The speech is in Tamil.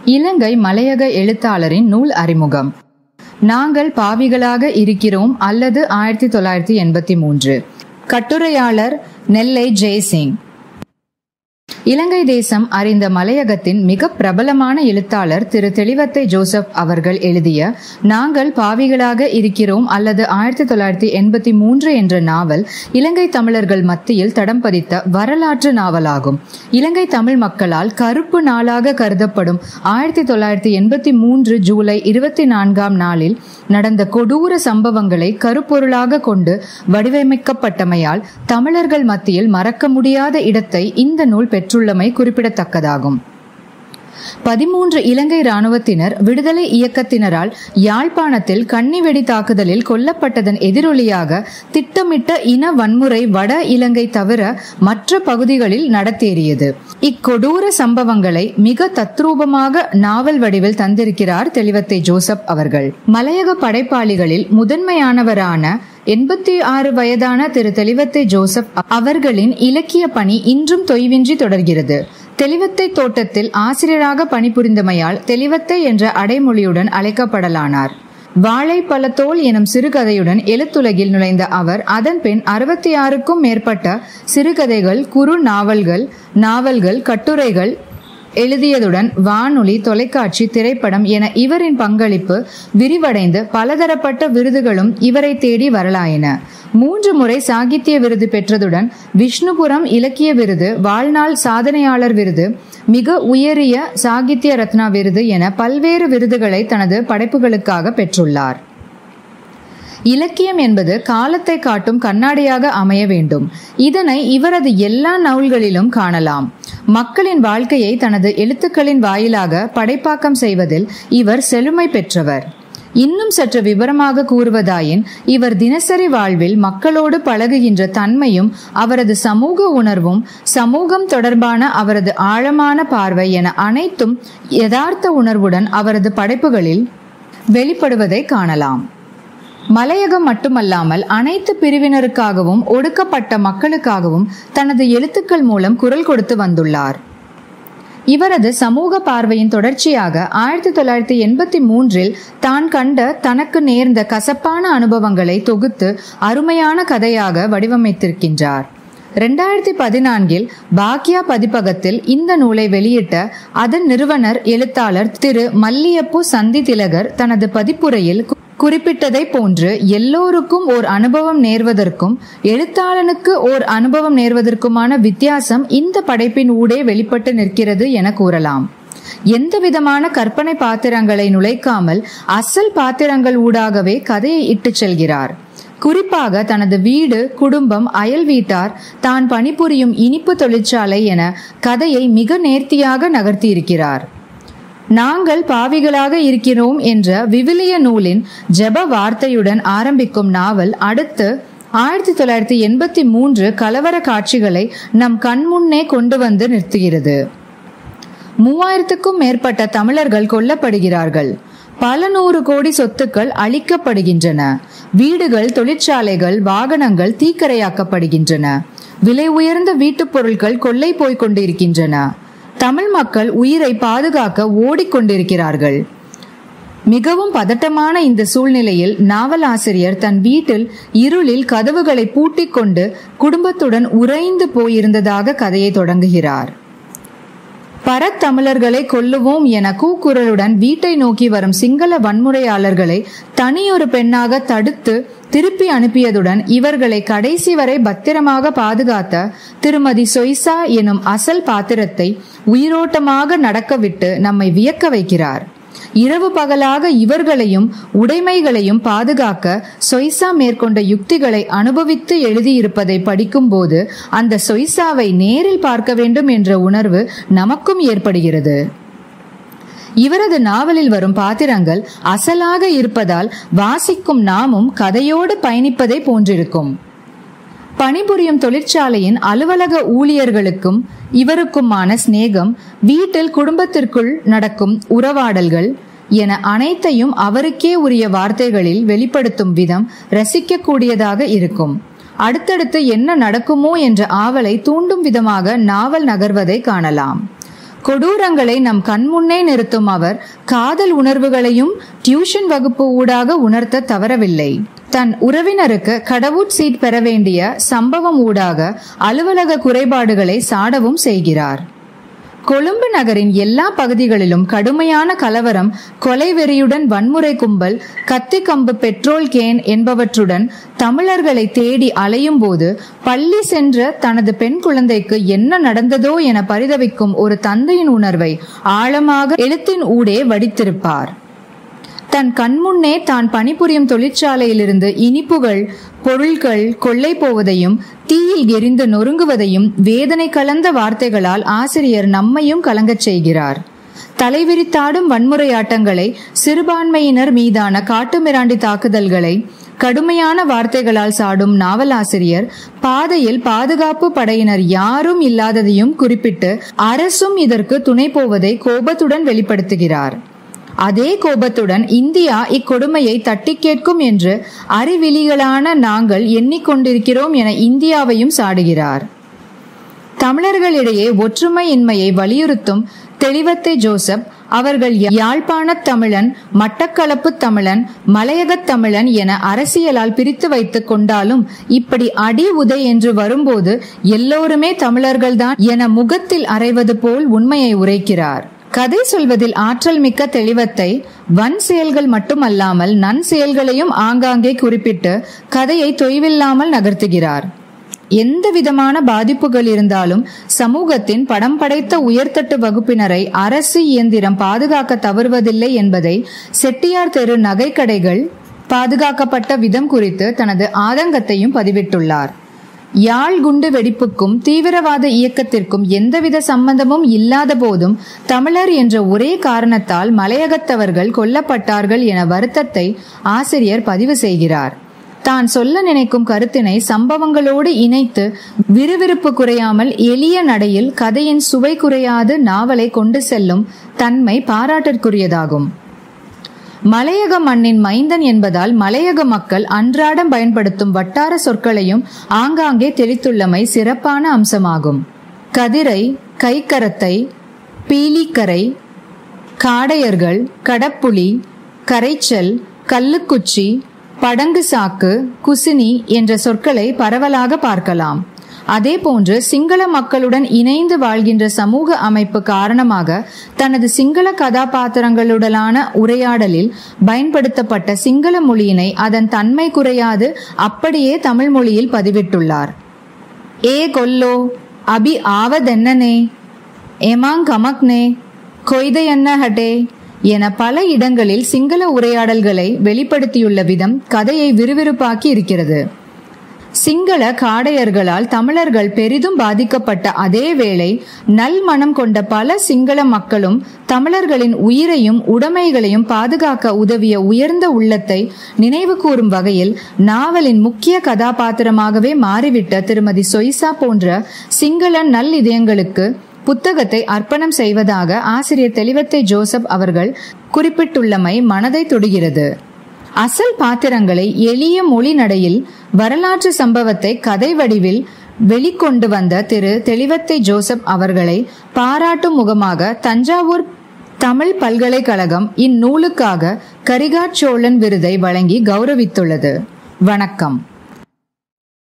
இலங்கை மலையக எழுத்தாளரின் நூல் அறிமுகம் நாங்கள் பாவிகளாக இருக்கிறோம் அல்லது ஆயிரத்தி தொள்ளாயிரத்தி எண்பத்தி மூன்று கட்டுரையாளர் நெல்லை ஜெய்சிங் இலங்கை தேசம் அறிந்த மலையகத்தின் மிக பிரபலமான எழுத்தாளர் திரு தெளிவத்தை ஜோசப் அவர்கள் எழுதிய நாங்கள் பாவிகளாக இருக்கிறோம் அல்லது ஆயிரத்தி தொள்ளாயிரத்தி எண்பத்தி மூன்று என்ற நாவல் இலங்கை தமிழர்கள் மத்தியில் தடம் பதித்த வரலாற்று நாவலாகும் இலங்கை தமிழ் மக்களால் கருப்பு நாளாக கருதப்படும் ஆயிரத்தி தொள்ளாயிரத்தி எண்பத்தி மூன்று ஜூலை இருபத்தி நான்காம் நாளில் நடந்த கொடூர சம்பவங்களை கருப்பொருளாக கொண்டு வடிவமைக்கப்பட்டமையால் தமிழர்கள் மத்தியில் மறக்க முடியாத இடத்தை இந்த நூல் பெற்றுள்ளமை குறிப்பிடத்தக்கதாகும் பதிமூன்று இலங்கை ராணுவத்தினர் விடுதலை இயக்கத்தினரால் யாழ்ப்பாணத்தில் கன்னிவெடி தாக்குதலில் கொல்லப்பட்டதன் எதிரொலியாக திட்டமிட்ட இன வன்முறை வட இலங்கை தவிர மற்ற பகுதிகளில் நடத்தேறியது இக்கொடூர சம்பவங்களை மிக தத்ரூபமாக நாவல் வடிவில் தந்திருக்கிறார் தெளிவத்தை ஜோசப் அவர்கள் மலையக படைப்பாளிகளில் முதன்மையானவரான எண்பத்தி ஆறு வயதான திரு தெளிவத்தை ஜோசப் அவர்களின் இலக்கிய பணி இன்றும் தொய்வின்றி தொடர்கிறது தெளிவத்தை தோட்டத்தில் ஆசிரியராக பணிபுரிந்தமையால் தெளிவத்தை என்ற அடைமொழியுடன் அழைக்கப்படலானார் வாழைப்பழத்தோல் எனும் சிறுகதையுடன் எழுத்துலகில் நுழைந்த அவர் அதன் பின் அறுபத்தி ஆறுக்கும் மேற்பட்ட சிறுகதைகள் குறு நாவல்கள் நாவல்கள் கட்டுரைகள் எழுதியதுடன் வானொலி தொலைக்காட்சி திரைப்படம் என இவரின் பங்களிப்பு விரிவடைந்து பலதரப்பட்ட விருதுகளும் இவரை தேடி வரலாயின மூன்று முறை சாகித்ய விருது பெற்றதுடன் விஷ்ணுபுரம் இலக்கிய விருது வாழ்நாள் சாதனையாளர் விருது மிக உயரிய சாகித்ய ரத்னா விருது என பல்வேறு விருதுகளை தனது படைப்புகளுக்காக பெற்றுள்ளார் இலக்கியம் என்பது காலத்தை காட்டும் கண்ணாடியாக அமைய வேண்டும் இதனை இவரது எல்லா நூல்களிலும் காணலாம் மக்களின் வாழ்க்கையை தனது எழுத்துக்களின் வாயிலாக படைப்பாக்கம் செய்வதில் இவர் செழுமை பெற்றவர் இன்னும் சற்று விவரமாக கூறுவதாயின் இவர் தினசரி வாழ்வில் மக்களோடு பழகுகின்ற தன்மையும் அவரது சமூக உணர்வும் சமூகம் தொடர்பான அவரது ஆழமான பார்வை என அனைத்தும் யதார்த்த உணர்வுடன் அவரது படைப்புகளில் வெளிப்படுவதை காணலாம் மலையகம் மட்டுமல்லாமல் அனைத்து பிரிவினருக்காகவும் ஒடுக்கப்பட்ட மக்களுக்காகவும் தனது எழுத்துக்கள் மூலம் குரல் கொடுத்து வந்துள்ளார் இவரது சமூக பார்வையின் தொடர்ச்சியாக ஆயிரத்தி தொள்ளாயிரத்தி எண்பத்தி மூன்றில் தான் கண்ட தனக்கு நேர்ந்த கசப்பான அனுபவங்களை தொகுத்து அருமையான கதையாக வடிவமைத்திருக்கின்றார் ரெண்டாயிரத்தி பதினான்கில் பாக்யா பதிப்பகத்தில் இந்த நூலை வெளியிட்ட அதன் நிறுவனர் எழுத்தாளர் திரு மல்லியப்பு சந்தி திலகர் தனது பதிப்புரையில் குறிப்பிட்டதை போன்று எல்லோருக்கும் ஓர் அனுபவம் நேர்வதற்கும் எழுத்தாளனுக்கு ஓர் அனுபவம் நேர்வதற்குமான வித்தியாசம் இந்த படைப்பின் ஊடே வெளிப்பட்டு நிற்கிறது என கூறலாம் எந்த விதமான கற்பனை பாத்திரங்களை நுழைக்காமல் அசல் பாத்திரங்கள் ஊடாகவே கதையை இட்டுச் செல்கிறார் குறிப்பாக தனது வீடு குடும்பம் அயல் வீட்டார் தான் பணிபுரியும் இனிப்பு தொழிற்சாலை என கதையை மிக நேர்த்தியாக நகர்த்தியிருக்கிறார் நாங்கள் பாவிகளாக இருக்கிறோம் என்ற விவிலிய நூலின் ஜெப வார்த்தையுடன் ஆரம்பிக்கும் நாவல் அடுத்து ஆயிரத்தி தொள்ளாயிரத்தி எண்பத்தி மூன்று கலவர காட்சிகளை நம் கண்முன்னே கொண்டு வந்து நிறுத்துகிறது மூவாயிரத்துக்கும் மேற்பட்ட தமிழர்கள் கொல்லப்படுகிறார்கள் பல நூறு கோடி சொத்துக்கள் அழிக்கப்படுகின்றன வீடுகள் தொழிற்சாலைகள் வாகனங்கள் தீக்கரையாக்கப்படுகின்றன விலை உயர்ந்த வீட்டுப் பொருட்கள் கொள்ளை போய்க் கொண்டிருக்கின்றன தமிழ் மக்கள் உயிரை பாதுகாக்க ஓடிக்கொண்டிருக்கிறார்கள் மிகவும் பதட்டமான இந்த சூழ்நிலையில் நாவலாசிரியர் தன் வீட்டில் இருளில் கதவுகளை பூட்டிக் கொண்டு குடும்பத்துடன் உறைந்து போயிருந்ததாக கதையை தொடங்குகிறார் பரத்தமிழர்களை கொல்லுவோம் என கூக்குரலுடன் வீட்டை நோக்கி வரும் சிங்கள வன்முறையாளர்களை தனியொரு பெண்ணாக தடுத்து திருப்பி அனுப்பியதுடன் இவர்களை கடைசி வரை பத்திரமாக பாதுகாத்த திருமதி சொய்சா எனும் அசல் பாத்திரத்தை உயிரோட்டமாக நடக்கவிட்டு நம்மை வியக்க வைக்கிறார் இரவு பகலாக இவர்களையும் உடைமைகளையும் பாதுகாக்க சொய்சா மேற்கொண்ட யுக்திகளை அனுபவித்து எழுதியிருப்பதை படிக்கும்போது அந்த சொய்சாவை நேரில் பார்க்க வேண்டும் என்ற உணர்வு நமக்கும் ஏற்படுகிறது இவரது நாவலில் வரும் பாத்திரங்கள் அசலாக இருப்பதால் வாசிக்கும் நாமும் கதையோடு பயணிப்பதை போன்றிருக்கும் பணிபுரியும் தொழிற்சாலையின் அலுவலக ஊழியர்களுக்கும் இவருக்குமான சிநேகம் வீட்டில் குடும்பத்திற்குள் நடக்கும் உறவாடல்கள் என அனைத்தையும் அவருக்கே உரிய வார்த்தைகளில் வெளிப்படுத்தும் விதம் ரசிக்கக்கூடியதாக இருக்கும் அடுத்தடுத்து என்ன நடக்குமோ என்ற ஆவலை தூண்டும் விதமாக நாவல் நகர்வதை காணலாம் கொடூரங்களை நம் கண்முன்னே நிறுத்தும் அவர் காதல் உணர்வுகளையும் டியூஷன் வகுப்பு ஊடாக உணர்த்த தவறவில்லை தன் உறவினருக்கு கடவுட் சீட் பெற வேண்டிய சம்பவம் ஊடாக அலுவலக குறைபாடுகளை சாடவும் செய்கிறார் கொழும்பு நகரின் எல்லா பகுதிகளிலும் கடுமையான கலவரம் கொலைவெறியுடன் வன்முறை கும்பல் கத்தி கம்பு பெட்ரோல் கேன் என்பவற்றுடன் தமிழர்களை தேடி அலையும் போது பள்ளி சென்ற தனது பெண் குழந்தைக்கு என்ன நடந்ததோ என பரிதவிக்கும் ஒரு தந்தையின் உணர்வை ஆழமாக எழுத்தின் ஊடே வடித்திருப்பார் தன் கண்முன்னே தான் பணிபுரியும் தொழிற்சாலையிலிருந்து இனிப்புகள் பொருட்கள் கொள்ளை போவதையும் தீயில் எரிந்து நொறுங்குவதையும் வேதனை கலந்த வார்த்தைகளால் ஆசிரியர் நம்மையும் கலங்கச் செய்கிறார் தலைவிரித்தாடும் வன்முறையாட்டங்களை சிறுபான்மையினர் மீதான காட்டுமிராண்டி தாக்குதல்களை கடுமையான வார்த்தைகளால் சாடும் நாவலாசிரியர் பாதையில் பாதுகாப்பு படையினர் யாரும் இல்லாததையும் குறிப்பிட்டு அரசும் இதற்கு துணை போவதை கோபத்துடன் வெளிப்படுத்துகிறார் அதே கோபத்துடன் இந்தியா இக்கொடுமையை தட்டி கேட்கும் என்று அறிவிலிகளான நாங்கள் எண்ணிக்கொண்டிருக்கிறோம் என இந்தியாவையும் சாடுகிறார் தமிழர்களிடையே ஒற்றுமையின்மையை வலியுறுத்தும் தெளிவத்தை ஜோசப் அவர்கள் யாழ்ப்பாணத் தமிழன் மட்டக்களப்பு தமிழன் மலையகத் தமிழன் என அரசியலால் பிரித்து வைத்துக் கொண்டாலும் இப்படி அடி உதை என்று வரும்போது எல்லோருமே தமிழர்கள்தான் என முகத்தில் அறைவது போல் உண்மையை உரைக்கிறார் கதை சொல்வதில் ஆற்றல் மிக்க தெளிவத்தை வன் செயல்கள் மட்டுமல்லாமல் நன் செயல்களையும் ஆங்காங்கே குறிப்பிட்டு கதையை தொய்வில்லாமல் நகர்த்துகிறார் எந்த விதமான பாதிப்புகள் இருந்தாலும் சமூகத்தின் படம் படைத்த உயர்தட்டு வகுப்பினரை அரசு இயந்திரம் பாதுகாக்க தவறுவதில்லை என்பதை செட்டியார் தெரு நகைக்கடைகள் பாதுகாக்கப்பட்ட விதம் குறித்து தனது ஆதங்கத்தையும் பதிவிட்டுள்ளார் யாழ் குண்டு வெடிப்புக்கும் தீவிரவாத இயக்கத்திற்கும் எந்தவித சம்பந்தமும் இல்லாத போதும் தமிழர் என்ற ஒரே காரணத்தால் மலையகத்தவர்கள் கொல்லப்பட்டார்கள் என வருத்தத்தை ஆசிரியர் பதிவு செய்கிறார் தான் சொல்ல நினைக்கும் கருத்தினை சம்பவங்களோடு இணைத்து விறுவிறுப்பு குறையாமல் எளிய நடையில் கதையின் சுவை குறையாது நாவலை கொண்டு செல்லும் தன்மை பாராட்டிற்குரியதாகும் மலையக மண்ணின் மைந்தன் என்பதால் மலையக மக்கள் அன்றாடம் பயன்படுத்தும் வட்டார சொற்களையும் ஆங்காங்கே தெளித்துள்ளமை சிறப்பான அம்சமாகும் கதிரை கைக்கரத்தை பீலிக்கரை காடையர்கள் கடப்புலி கரைச்சல் கல்லுக்குச்சி படங்கு சாக்கு குசினி என்ற சொற்களை பரவலாக பார்க்கலாம் அதேபோன்று சிங்கள மக்களுடன் இணைந்து வாழ்கின்ற சமூக அமைப்பு காரணமாக தனது சிங்கள கதாபாத்திரங்களுடனான உரையாடலில் பயன்படுத்தப்பட்ட சிங்கள மொழியினை அதன் தன்மை குறையாது அப்படியே தமிழ் மொழியில் பதிவிட்டுள்ளார் ஏ கொல்லோ அபி ஆவதென்னனே எமாங் கமக்னே கொய்தையன்ன ஹட்டே என பல இடங்களில் சிங்கள உரையாடல்களை வெளிப்படுத்தியுள்ள விதம் கதையை விறுவிறுப்பாக்கி இருக்கிறது சிங்கள காடையர்களால் தமிழர்கள் பெரிதும் பாதிக்கப்பட்ட அதே வேளை நல் மனம் கொண்ட பல சிங்கள மக்களும் தமிழர்களின் உயிரையும் உடைமைகளையும் பாதுகாக்க உதவிய உயர்ந்த உள்ளத்தை நினைவு கூறும் வகையில் நாவலின் முக்கிய கதாபாத்திரமாகவே மாறிவிட்ட திருமதி சொய்சா போன்ற சிங்கள நல் இதயங்களுக்கு புத்தகத்தை அர்ப்பணம் செய்வதாக ஆசிரியர் தெளிவத்தை ஜோசப் அவர்கள் குறிப்பிட்டுள்ளமை மனதை தொடுகிறது அசல் பாத்திரங்களை எளிய மொழி நடையில் வரலாற்று சம்பவத்தை கதை வடிவில் வெளிக்கொண்டு வந்த திரு தெளிவத்தை ஜோசப் அவர்களை பாராட்டும் முகமாக தஞ்சாவூர் தமிழ் பல்கலைக்கழகம் இந்நூலுக்காக கரிகாட் சோழன் விருதை வழங்கி கௌரவித்துள்ளது வணக்கம்